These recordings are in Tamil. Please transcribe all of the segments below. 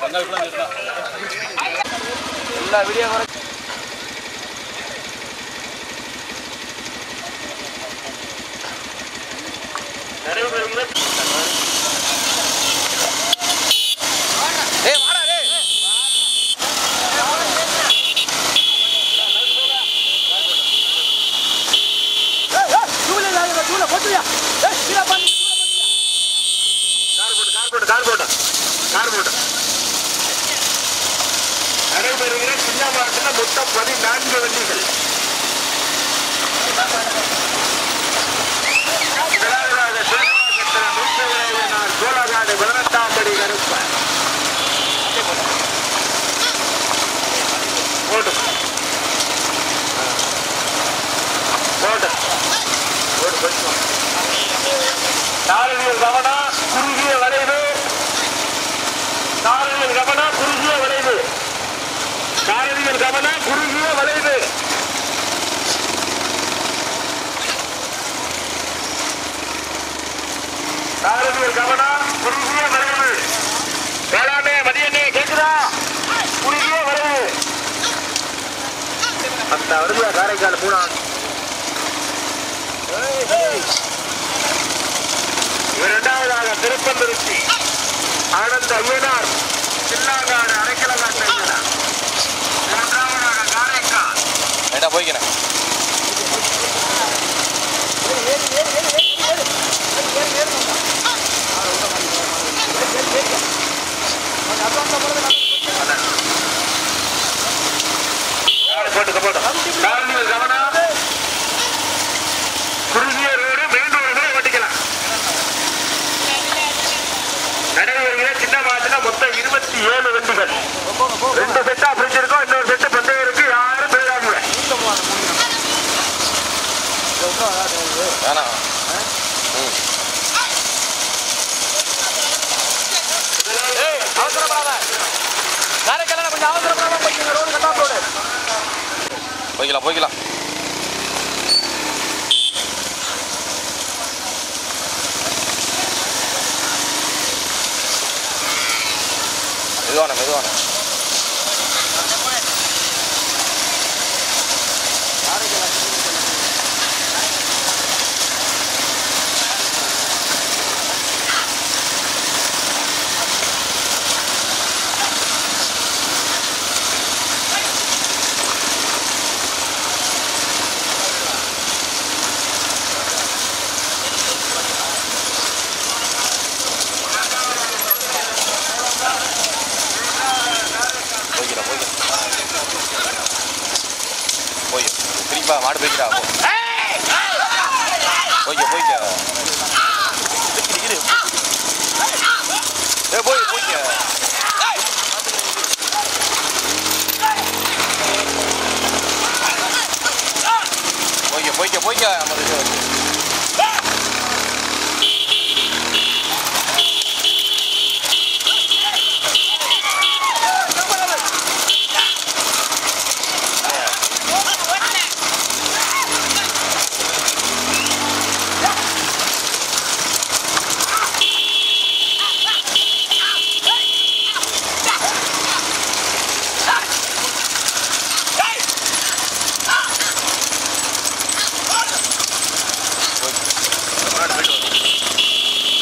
எல்லா வீடியோ வர ஏய் வாடா டேய் நடைபெறுகிற சின்ன மாட்டில் மொத்தம் பதினான்கு வண்டிகள் முதலாவதாக சிவகாசத்திர மூத்தவரையனார் சோழகாடு பதினெட்டாம்படி கருப்பன் போட்டு போட்டு போட்டு போயிட்டு தாரவியல் கவனம் குறுகிய வளைவு தாரவியல் கவனம் குறுகிய வளைவு தாரவியல் கவனம் குறுகிய வளைவு தாரவியல் கவனம் குறுகிய வளைவு வேளாண்மை மதியண்ணே கேக்குதா குறுகிய வளைவு அந்த வருதியா காரைக்கால் மூணா இரண்டாவதாக திருப்பந்திருச்சி ஆனந்த ஐயனார் சின்னாங்காடு அரைக்கலகாட்டு ஐயனார் மூன்றாவதாக காரைக்கால் ஏண்டா போய்க்கிறேன் போட்டு போட்டு காரணிகள் கவனம் குறுகிய ரோடு மெயின் ரோடு கூட ஓட்டிக்கலாம் நடைபெறுகிற சின்ன மாதத்துல மொத்தம் இருபத்தி ஏழு வண்டிகள் ரெண்டு செட்டா பிரிட்ஜ் இருக்கும் இன்னொரு செட்டு பந்தயம் இருக்கு யாரும் போயிடாதீங்க வேணாம் ஏய் அவசரப்படாத காரைக்கால கொஞ்சம் அவசரப்படாம போய்க்கிங்க ரோடு கட்டா ரோடு போய்க்கலாம் போய்க்கலாம் மெதுவான மெதுவான போய்க்கலாம் போய்க்கலாம் போய் திரும்பா மாடு போய்க்கிறா போ போய்க்க போய்க்க இரு, இரு. ஏய் போய் போய்க்க போய்க்க போய்க்க போய்க்க நம்ம இது வந்து. மாடு போயிட்டு வரும்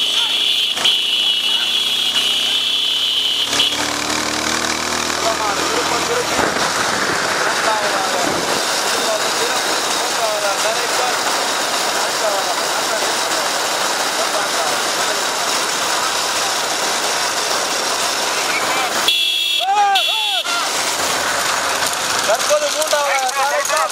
தற்போது மூன்றாவது காரைக்கால்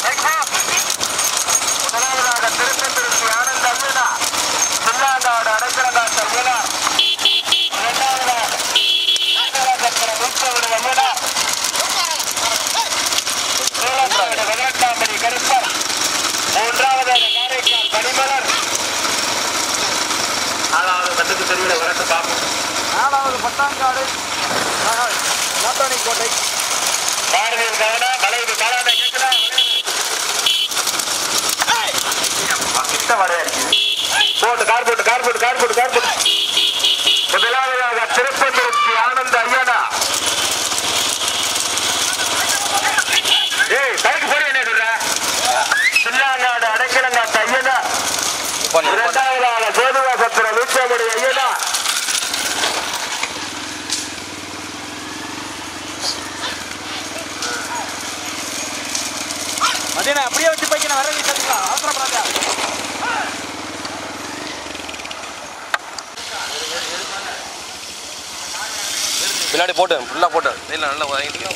முதலாவதாக திருப்பந்திருச்சி ஆனந்த அம்மனா சின்னாங்காடு அடைக்கலகாட்டு அம்மனா இரண்டாவதாக சக்கர மூத்தவடு அம்மனா சோழநாடு பதினெட்டாம்படி கருப்பர் மூன்றாவதாக காரைக்கால் பனிமலர் நாலாவது கண்ணுக்கு தெரியல வரட்டு பார்ப்போம் நாலாவது பட்டாங்காடு நாட்டாணி கோட்டை பாரதியில் கவனா மலைவு காலாண்டை கேட்குதா கிட்ட வரையா இருக்குது போட்டு கார் போட்டு கார் போட்டு கார் போட்டு கார் போட்டு முதலாவதாக திருப்பந்திருச்சி ஆனந்த ஐயனா அதே அப்படியே வச்சு போய்க்கு நான் வரவே கற்றுக்கலாம் அவசரப்படாத பின்னாடி போட்டு ஃபுல்லாக போட்டு இல்லை நல்லா வாங்கிட்டு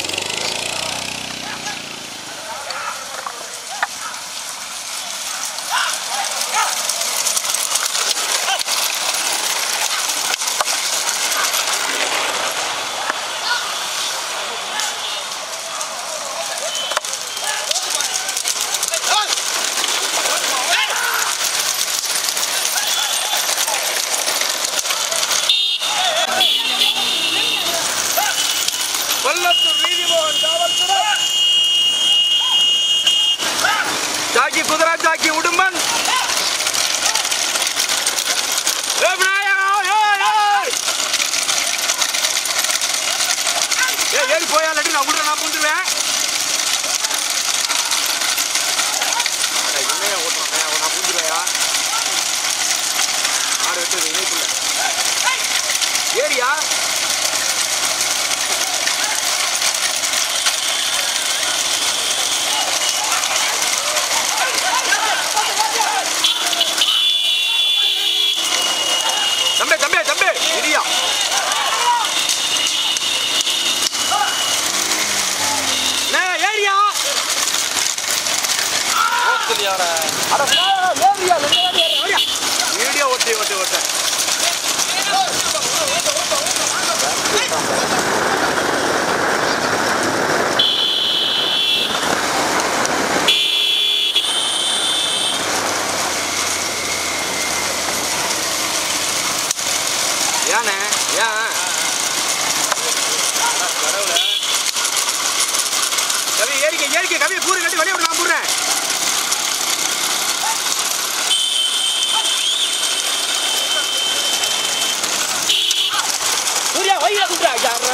கொல்லத்தூர் நீதிமோகன் காவல்துறை ஜாக்கி குதிரா ஜாக்கி உடும்பன் ஏ விநாயகா, ஏய், ஏய். ஏய், ஏறி போயா இல்லாட்டி நான் விடுறேன் நான் புந்துருவேன் என்னையா ஓட்டுறான் நான் புந்துருவேயா ஆடு வெட்டுறது இணைப்புல ஏரியா தம்பி தம்பி தம்பி இரியா ஏரியா வீடியோ ஓட்டி ஓட்டி ஓட்ட ஏண்ணே ஏன் கவி ஏறிக்க ஏறிக்க கவி கூறு கட்டி வெளியே விட நான் போடுறேன் சூர்யா வையா கூப்பிடா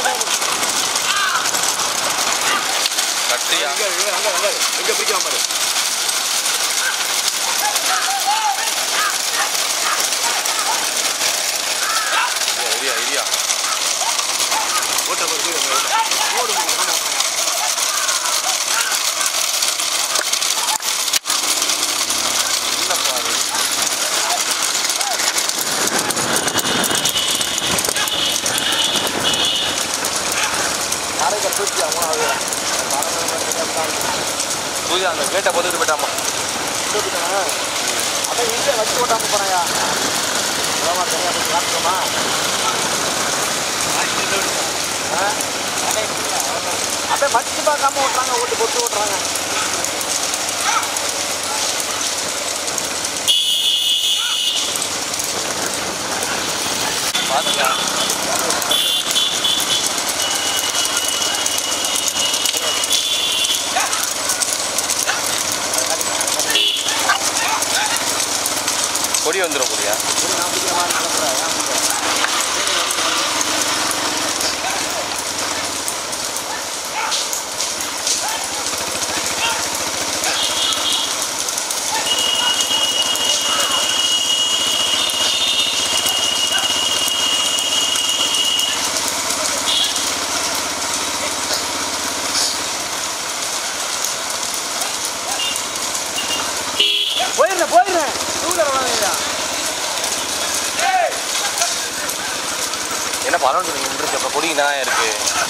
கட்டியா அங்க அங்க அங்க எங்க பிடிக்காம பாரு இரியா இரியா ஓட்ட பாரு கீழே ஓட்ட ஓடு முடியும் ஆமா இல்லைப்பா அது அரைக்க தூக்கியா மூணாவது பூஜா அந்த கேட்டை பார்த்துட்டு போயிட்டாமா அதான் இங்கே வச்சு ஓட்டாம போறாயா அதான் தனியா போய் காட்டுமா அப்படியே மச்சு பார்க்காம ஓட்டுறாங்க ஓட்டு பொட்டு ஓட்டுறாங்க பார்த்துக்கா கொடி வந்துடும் கொடியா நான் பிடிக்கிற மாதிரி நினைக்கிறேன் ஏன் பிடிக்கிறேன்? போயிடுறேன் போயிடுறேன் டூலர் வாங்க என்ன பணம் நின்றுருக்கு அப்போ கொடி என்ன இருக்கு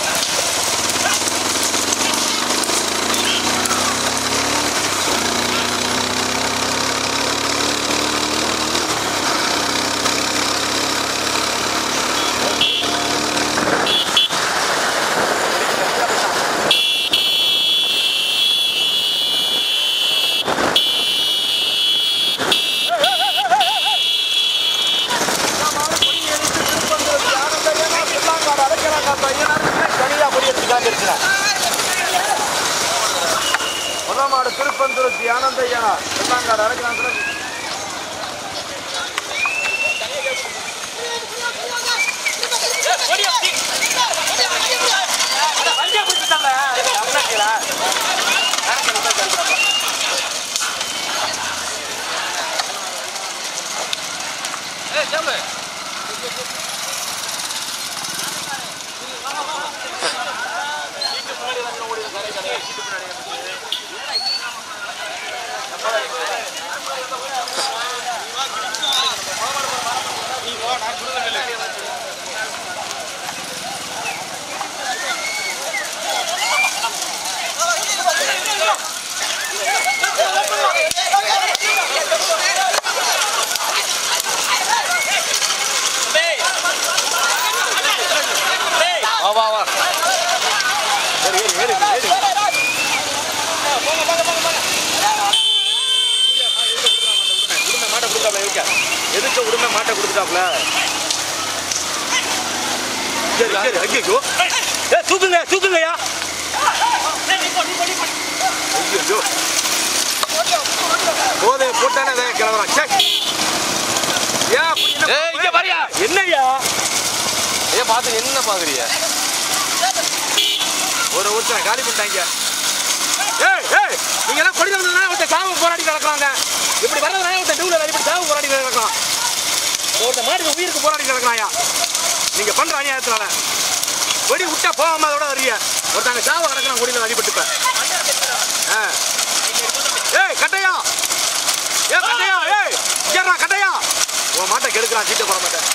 முதமாடு திருப்பந்துருத்தி ஆனந்தையனா வெள்ளாங்காடு அரைக்கிறான் ஏறு ஏறு ஏறு ஏறு உடுமை மாட்டை கொடுத்தாப்ல இருக்க எதுக்கு உடுமை மாட்டை கொடுத்துட்டாப்ல சரி சரி ஐயோ ஏ தூக்குங்க தூக்குங்கய்யா ஐயோ போதை போட்டானே அதை கிளம்புறான் சே ஏன் அப்படி என்ன ஏய் இங்க பாரியா என்னய்யா ஏ பாத்து என்ன பாக்குறீங்க ஒரு ஒருத்தன் காலி பண்ணிட்டாங்க ஏய் ஏய் நீங்க எல்லாம் கொடி வந்ததுனா ஒருத்தன் சாவு போராடி நடக்கிறாங்க இப்படி வர்றதுனால ஒருத்தன் டூல இப்படி சாவு போராடி நடக்கலாம் ஒருத்தன் மாட்டுக்கு உயிருக்கு போராடி நடக்கிறாயா நீங்க பண்ற அநியாயத்தினால கொடி விட்டா போகாம அதோட வரிய ஒருத்தங்க சாவு கிடக்கிறான் கொடியில அடிபட்டுப்ப ஆ. ஏய் கட்டையா ஏ கட்டையா ஏய் கேறா கட்டையா உன் மாட்டை கெடுக்கிறான் சீட்டை போட மாட்டேன்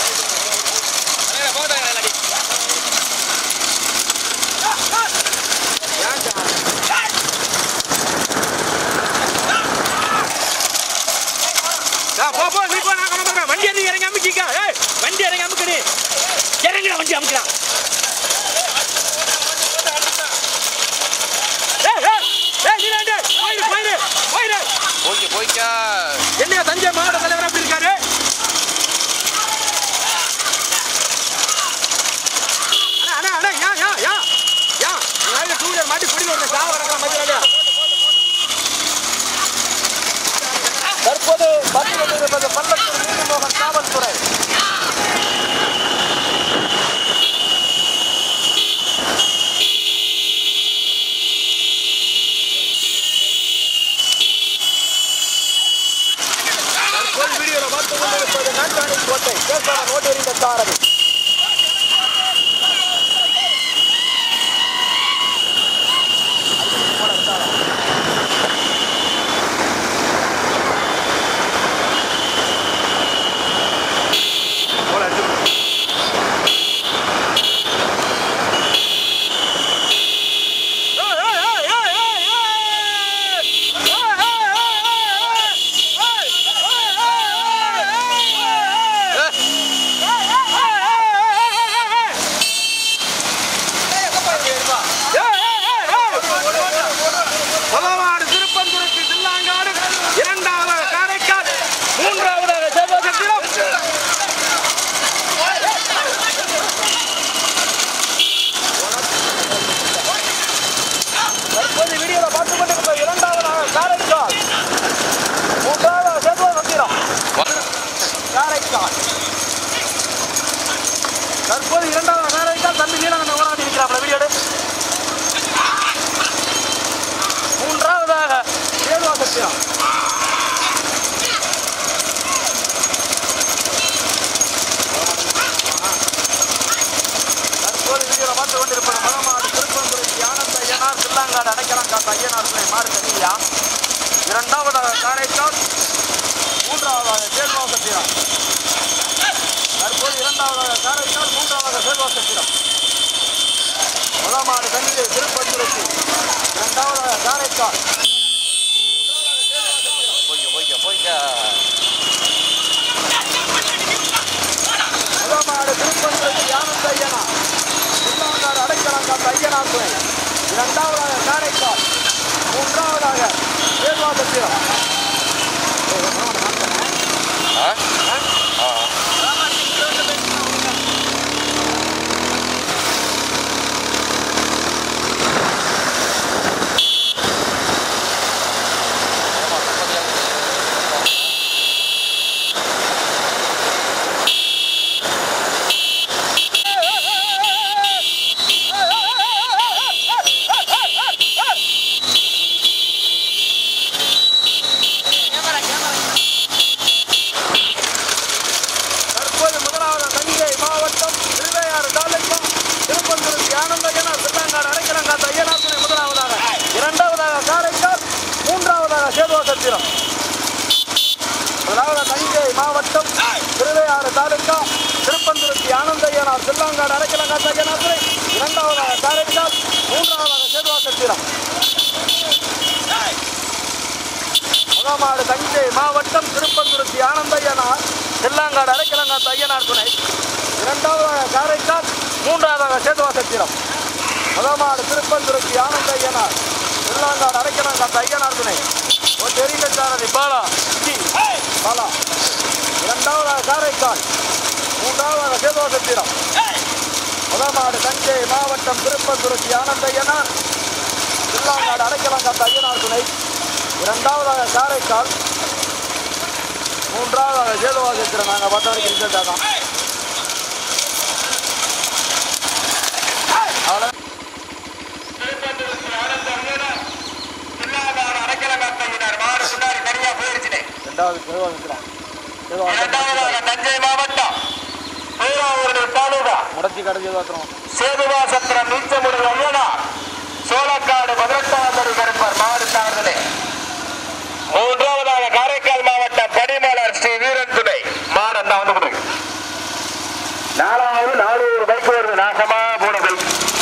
ஆ, போ போ நீ போ நான் கிளம்புறேன் வண்டி இறங்கி இறங்கி அமுக்கிக்க ஏய் வண்டி இறங்கி அமுக்கு நீ இறங்கிட வண்டி அமுக்கலாம் ஏய் ஏய் ஏய் நீ ரெண்டு போயிரு போயிரு போயிரு போய்க்க போய்க்க என்னையா தஞ்சை மாவட்ட தலைவர் அப்படி இருக்காரு அண்ணா அண்ணா அண்ணா யா யா யா யா நாளைக்கு டூ வீலர் மாட்டி குடியில் ஒரு சாவ கிடக்கலாம் மதியம் தற்போது பத்து கொண்டிருப்பது பள்ளத்தூர் நீதிமோகன் காவல்துறை தற்போது வீடியோவில் பார்த்து கொண்டிருப்பது நாட்டாணி கோட்டை கேசவன் ஓட்டெறிந்த சாரதி போல அடிச்சு முதலாவது திருப்பந்துருத்தி தில்லாங்காடு இரண்டாவது காரைக்கால் மூன்றாவது சேவகத்திரம் தற்போது வீடியோவில் பார்த்து கொண்டிருப்ப இரண்டாவதாக காரைக்கால் மூன்றாவது சேவகத்திரம் காரைக்கால் தற்போது இரண்டாவது காரைக்கால் தம்பி நீலகண்ட ஓராடி இருக்கிறாப்ல வீடியோ எடு. மூன்றாவதாக சேதுவா சத்திரம் தற்போது வீடியோவில் பார்த்து கொண்டிருப்பது மலமாடு திருப்பந்துருத்தி ஆனந்த ஐயனார் சில்லாங்காடு அடைக்கலம் காத்த ஐயனார் துணை மாடு தனியா இரண்டாவதாக காரைக்கால் மூன்றாவதாக சேதுவா சத்திரம் தற்போது இரண்டாவதாக காரைக்கால் மூன்றாவதாக சேதுவா சத்திரம் மலமாடு தண்ணீரை திருப்பந்துருத்தி இரண்டாவதாக காரைக்கால் போய்க்க போய்க்க போய்க்க முதமாடு திருப்பந்துருத்தி ஆனந்த ஐயனா சில்லாங்காடு அடைக்கலம் காத்த ஐயனார் துணை இரண்டாவதாக காரைக்கால் மூன்றாவதாக சேதுவாபத்திரம் ஆ ஆ தற்போது முதலாவது தஞ்சை மாவட்டம் திருவையாறு தாலுகா திருப்பந்துருத்தி ஆனந்த ஐயனார் சில்லாங்காடு அடைக்கலம் காத்த ஐயனார் துணை முதலாவதாக இரண்டாவதாக காரைக்கால் மூன்றாவதாக சேதுவாசத்திரம் முதலாவது தஞ்சை மாவட்டம் திருவையாறு தாலுகா திருப்பந்துருத்தி ஆனந்த ஐயனார் சில்லாங்காடு அடைக்கலம் காத்த ஐயனார் துணை இரண்டாவதாக காரைக்கால் மூன்றாவதாக சேதுவாசத்திரம் முகமாடு தஞ்சை மாவட்டம் திருப்பந்துருத்தி ஆனந்தையனார் செல்லாங்காடு அரைக்கிழங்காத்து ஐயனார் துணை இரண்டாவதாக காரைக்கால் மூன்றாவதாக சேதுவாசத்திரம் முதமாடு திருப்பந்துருத்தி ஆனந்த ஐயனார் உள்ளாங்காடு அரைக்கணும் கத்த ஐயனார் துணை ஒரு தெரிந்த சாரதி பாலா ஜி பாலா இரண்டாவதாக காரைக்கால் மூன்றாவதாக சேதோசத்திரம் முதமாடு தஞ்சை மாவட்டம் திருப்பந்துருத்தி ஆனந்த ஐயனார் உள்ளாங்காடு அரைக்கலம் கத்த ஐயனார் துணை இரண்டாவதாக காரைக்கால் மூன்றாவதாக சேதுவாசத்திரம் நாங்கள் பார்த்த வரைக்கும் ரிசல்ட் ஆகும் அவ்வளோ ரெண்டாவது சேதுவாசத்திரம் சேதுவாசத்திரம் தஞ்சை மாவட்டம் பேராவூரணி தாலுகா முடச்சி கடை சேதுவாசத்திரம் சேதுவாசத்திரம் நீச்சமுடி ஐயனா சோளக்காடு பதினெட்டாம் கருப்பர் மாடு சார்ந்தது மூன்றாவதாக காரைக்கால் மாவட்டம் படிமலர் ஸ்ரீ வீரன் துணை மாடு அந்த வந்து கொடுங்க நாலாவது நானூறு பைக் வருது நாசமா போன பைக்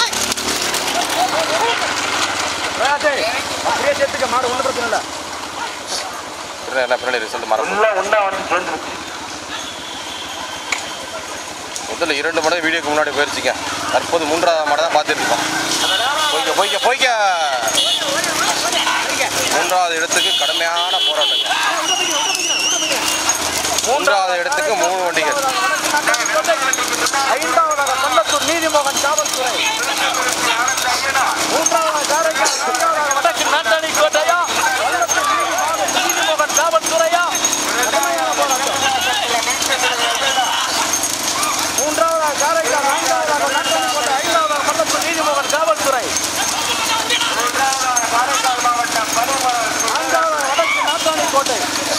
அப்படியே சேர்த்துக்க மாடு ஒன்றும் பிரச்சனை இல்லை பின்னாடி என்ன பின்னாடி ரிசல்ட் மரம் உள்ள உண்டா வந்து சேர்ந்து முதல்ல இரண்டு மடங்கு வீடியோக்கு முன்னாடி போயிருச்சுங்க தற்போது மூன்றாவது மாடை தான் பார்த்துட்டு இருக்கோம் போய்க்க போய்க்க போய்க்க மூன்றாவது இடத்துக்கு கடுமையான போராட்டங்க மூன்றாவது இடத்துக்கு மூணு வண்டிகள் ஐந்தாவதாக பள்ளத்தூர் நீதிமோகன் காவல்துறை மூன்றாவதாக காரைக்கால் நான்காவதாக வடக்கு நாட்டாணி கோட்டையா பள்ளத்தூர் நீதிமோகன் நீதிமோகன் காவல்துறையா கடுமையான போராட்டம். மூன்றாவதாக காரைக்கால் நான்காவதாக நாட்டாணி கோட்டை ஐந்தாவதாக பள்ளத்தூர் நீதிமோகன் காவல்துறை காரைக்கால் மாவட்டம் பருவமலர் நான்காவதாக வடக்கு நாட்டாணி கோட்டை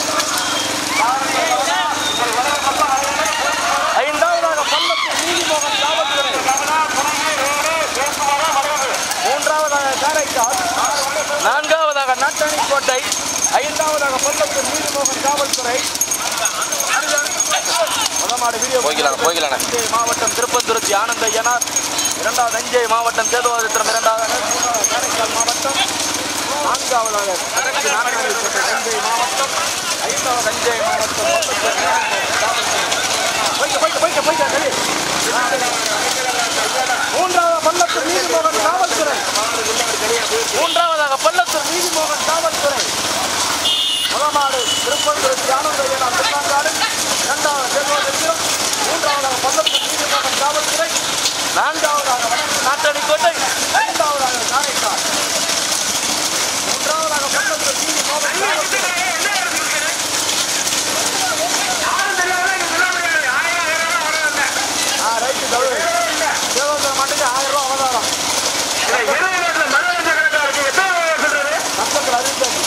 ஐந்தாவதாக பள்ளத்தூர் நீதிமோகன் காவல்துறை மூன்றாவதாக காரைக்கால் நான்காவதாக நாட்டாணி கோட்டை ஐந்தாவதாக பள்ளத்தூர் நீதிமோகன் காவல்துறை முதமாடு வீடியோ போய்க்கலாண்ணே போய்க்கலாண்ணே தஞ்சை மாவட்டம் திருப்பந்துருத்தி ஆனந்த ஐயனார் இரண்டாவது தஞ்சை மாவட்டம் சேதுவாதித்திரம் இரண்டாவது மூன்றாவது காரைக்கால் மாவட்டம் நான்காவதாக வடக்கு நான்காவது கோட்டை தஞ்சை மாவட்டம் ஐந்தாவது தஞ்சை மாவட்டம் போய்க்க போய்க்க போய்க்க போய்க்க சரி மூன்றாவது பள்ளத்தூர் நீதிமோகன் காவல்துறை மூன்றாவதாக பள்ளத்தூர் நீதிமோகன் காவல்துறை முதமாடு திருப்பந்துருத்தி ஆனந்த ஐயனார் திருநாங்காடு இரண்டாவது சேதுவாதித்திரம் மூன்றாவதாக பள்ளத்தூர் நீதிமோகன் காவல்துறை நான்காவதாக வடக்கு நாட்டாணி கோட்டை ஐந்தாவதாக காரைக்கால் மூன்றாவதாக பள்ளத்தூர் நீதிமோகன் காவல்துறை ஆ ரைட்டு தவிர சேவந்திரம் மாட்டுக்கு ஆயிரம் ரூபா அவதாரம் பக்கத்தில் அறிவித்தாச்சு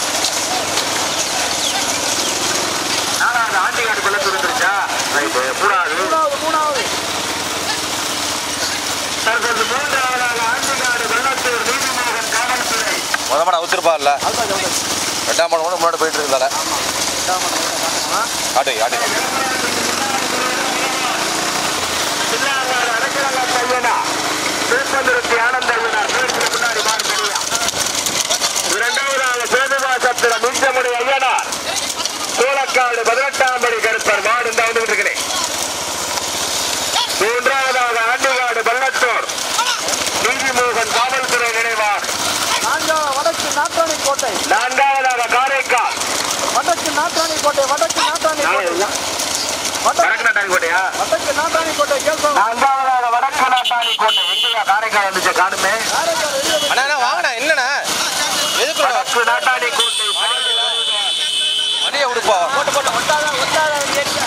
ஆண்டிகாடு பள்ளத்தூர் வந்துருச்சா ரைட்டு கூடாது மூணாவது மூணாவது தற்போது மூன்றாவதாக ஆண்டிகாடு பள்ளத்தூர் நீதிமோகன் காவல்துறை முத மாடம் அவுத்திருப்பார்ல அதுதான் ஜவுளி ரெண்டாம் மாடம் கூட முன்னாடி போயிட்டு இருந்தால ரெண்டாம் மணி நேரம் பார்க்கணுமா ஆட்டு ஆட்டு சின்னாங்காடு அரக்கரங்காட்டு ஐயனா திருப்பந்திருத்தி ஆனந்த ஐயனார் பேருக்கு முன்னாடி மாறு தெரியா இரண்டாவதாக சேதுவாசத்திரம் மிஞ்சமுடி ஐயனார் சோளக்காடு பதினெட்டாம் படி கருப்பர் மாடு இந்த வந்து இருக்கிறேன் மூன்றாவதாக ஆண்டிகாடு பள்ளத்தூர் நீதிமோகன் காவல்துறை நினைவாக நான்காவது வடக்கு நாட்டாணி கோட்டை நான்காவதாக காரைக்கால் வடக்கு நாட்டாணி கோட்டை வடக்கு நாட்டாணி கோட்டை வடக்கு வடக்கு நாட்டாணி கோட்டையா வடக்கு நாட்டாணி கோட்டை கேள்வி நான்காவதாக வடக்கு நாட்டாணி கோட்டை எங்கேயா காரைக்கால் வந்துச்சு காணுமே காரைக்கால் வெளியே போய் அண்ணா அண்ணா வாங்கண்ணா என்னண்ணா எதுக்கு வடக்கு நாட்டாணி கோட்டை வண்டியை விடுப்பா போட்டு போட்டு ஒட்டாத ஒட்டாத ஏரியா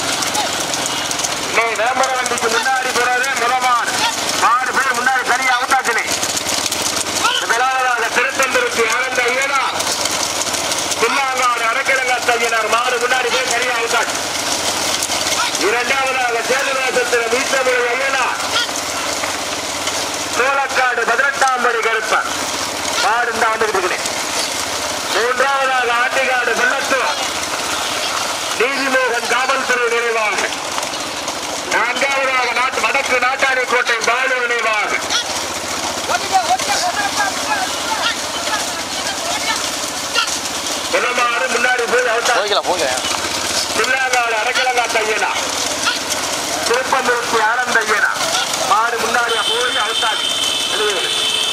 நீ விளம்பர வண்டிக்கு முன்னாடி போறது முதமான் ஆறு பேர் முன்னாடி சரியா அவுட்டாச்சு நீ முதலாவதாக திருத்தந்திருக்கு ஆனந்த ஐயனா புல்லாங்காடு அடக்கிழங்காத்து ஐயனார் மாடு முன்னாடி போய் சரியா அவுட்டாச்சு இரண்டாவதாக சேதுராசத்திர மீட்டமொழி ஐயனா சோளக்காடு பதினெட்டாம் படி கருப்பன் மாடு இந்த வந்துகிட்டு இருக்கிறேன் மூன்றாவதாக ஆண்டிகாடு வெள்ளத்தூர் நீதிமோகன் காவல்துறை நினைவாக நான்காவதாக நாட்டு வடக்கு நாட்டாணி கோட்டை பாலு நினைவாக முதலாறு முன்னாடி போய் அவுட்டா போய்க்கலாம் போங்க பிள்ளாங்காடு அரைக்கிழங்காட்டு ஐயனா திருப்பந்தூர்த்தி ஆனந்த ஐயனா மாடு முன்னாடி போய் அவுட்டாச்சு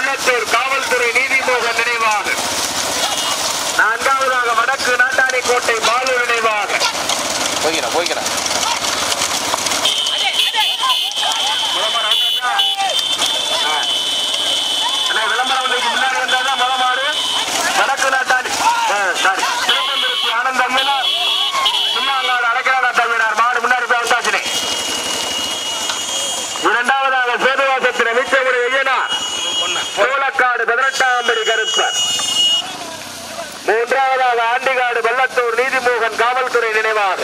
வெள்ளத்தூர் காவல்துறை நீதிமோகன் நினைவாக நான்காவதாக வடக்கு நாட்டாணி கோட்டை பாலு நினைவாக போய்க்கிறேன் போய்க்கிறேன் விளம்பரம் வந்ததா? ஆ. அண்ணா, விளம்பரம் வந்ததுக்கு முன்னாடி வந்தாதான் முத மாடு வடக்கு நாட்டாணி ஆ, சாரி திருப்பந்திருச்சி ஆனந்த அம்மனார் சின்னாளாடு அடைக்கலாடா தம்பினார் மாடு முன்னாடி போய் வந்தாச்சுனே இரண்டாவதாக சேதுவாசத்திர மிச்சமுடி ஐயனார் சோழக்காடு பதினெட்டாம்படி கருப்பர் மூன்றாவதாக ஆண்டிகாடு வெள்ளத்தூர் நீதிமோகன் காவல்துறை நினைவாக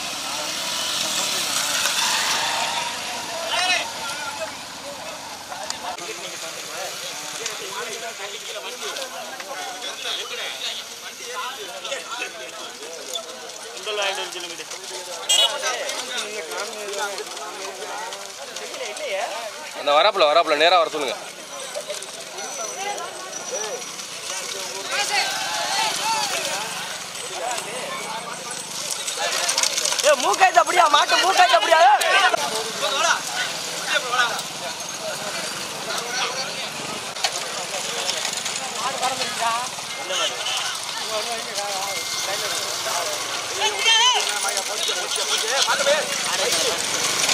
அந்த வராப்புல வராப்புல நேராக வர சொல்லுங்க ஏ மூக்காய்ச்சி அப்படியா மாட்டு மூக்காய்ச்சி அப்படியா பார்த்து போய்